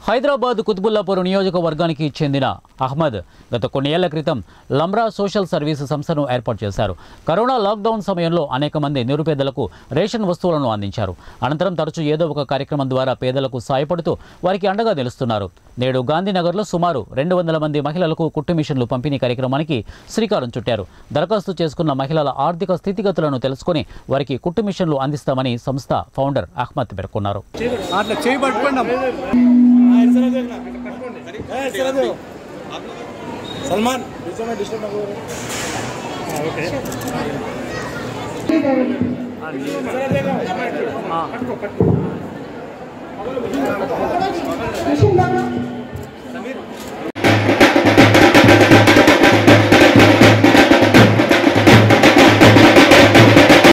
హైదరాబాద్ కుతుబుల్లాపూర్ నియోజకవర్గానికి చెందిన అహ్మద్ గత కొన్ని ఏళ్ల క్రితం లమ్రా సోషల్ సర్వీస్ సంస్థను ఏర్పాటు చేశారు కరోనా లాక్డౌన్ సమయంలో అనేక మంది నిరుపేదలకు రేషన్ వస్తువులను అందించారు అనంతరం తరచూ ఏదో ఒక కార్యక్రమం ద్వారా పేదలకు సాయపడుతూ వారికి అండగా నిలుస్తున్నారు నేడు గాంధీనగర్లో సుమారు రెండు వందల మంది మహిళలకు కుట్టు మిషన్లు పంపిణీ కార్యక్రమానికి శ్రీకారం చుట్టారు దరఖాస్తు చేసుకున్న మహిళల ఆర్థిక స్థితిగతులను తెలుసుకొని వారికి కుట్టు మిషన్లు అందిస్తామని సంస్థ ఫౌండర్ అహ్మద్ పేర్కొన్నారు అట్లా చేయి పట్టుకోండి సల్మాన్ మిషన్ దగ్గర